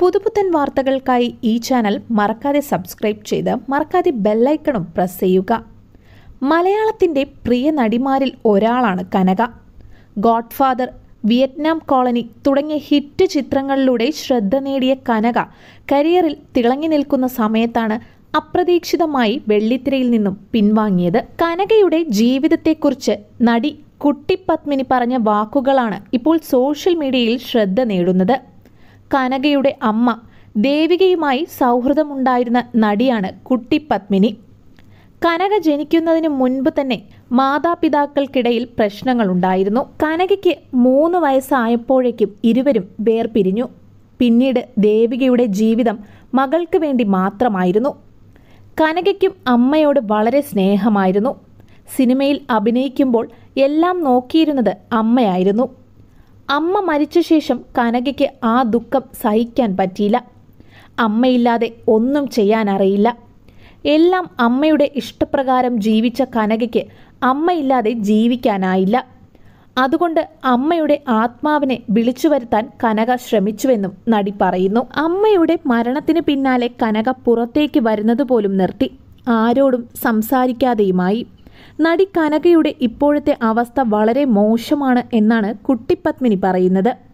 പുതുപുത്തൻ വാർത്തകൾക്കായി ഈ ചാനൽ മറക്കാതെ സബ്സ്ക്രൈബ് ചെയ്ത് മറക്കാതെ ബെല്ലൈക്കണും പ്രസ് ചെയ്യുക മലയാളത്തിൻ്റെ പ്രിയ നടിമാരിൽ ഒരാളാണ് കനക ഗോഡ്ഫാദർ വിയറ്റ്നാം കോളനി തുടങ്ങിയ ഹിറ്റ് ചിത്രങ്ങളിലൂടെ ശ്രദ്ധ നേടിയ കനക കരിയറിൽ തിളങ്ങി നിൽക്കുന്ന സമയത്താണ് അപ്രതീക്ഷിതമായി വെള്ളിത്തിരയിൽ നിന്നും പിൻവാങ്ങിയത് കനകയുടെ ജീവിതത്തെക്കുറിച്ച് നടി കുട്ടിപ്പത്മിനി പറഞ്ഞ വാക്കുകളാണ് ഇപ്പോൾ സോഷ്യൽ മീഡിയയിൽ ശ്രദ്ധ നേടുന്നത് കനകയുടെ അമ്മ ദേവികയുമായി സൗഹൃദമുണ്ടായിരുന്ന നടിയാണ് കുട്ടിപ്പത്മിനി കനക ജനിക്കുന്നതിന് മുൻപ് തന്നെ മാതാപിതാക്കൾക്കിടയിൽ പ്രശ്നങ്ങളുണ്ടായിരുന്നു കനകയ്ക്ക് മൂന്ന് വയസ്സായപ്പോഴേക്കും ഇരുവരും വേർപിരിഞ്ഞു പിന്നീട് ദേവികയുടെ ജീവിതം മകൾക്ക് വേണ്ടി മാത്രമായിരുന്നു കനകയ്ക്കും അമ്മയോട് വളരെ സ്നേഹമായിരുന്നു സിനിമയിൽ അഭിനയിക്കുമ്പോൾ എല്ലാം നോക്കിയിരുന്നത് അമ്മയായിരുന്നു അമ്മ മരിച്ച ശേഷം കനകയ്ക്ക് ആ ദുഃഖം സഹിക്കാൻ പറ്റിയില്ല അമ്മയില്ലാതെ ഒന്നും ചെയ്യാനറിയില്ല എല്ലാം അമ്മയുടെ ഇഷ്ടപ്രകാരം ജീവിച്ച കനകയ്ക്ക് അമ്മയില്ലാതെ ജീവിക്കാനായില്ല അതുകൊണ്ട് അമ്മയുടെ ആത്മാവിനെ വിളിച്ചു വരുത്താൻ കനക ശ്രമിച്ചുവെന്നും നടി പറയുന്നു അമ്മയുടെ മരണത്തിന് പിന്നാലെ കനക പുറത്തേക്ക് വരുന്നത് പോലും നിർത്തി ആരോടും സംസാരിക്കാതെയുമായി നടി കനകയുടെ ഇപ്പോഴത്തെ അവസ്ഥ വളരെ മോശമാണ് എന്നാണ് കുട്ടിപ്പത്മിനി പറയുന്നത്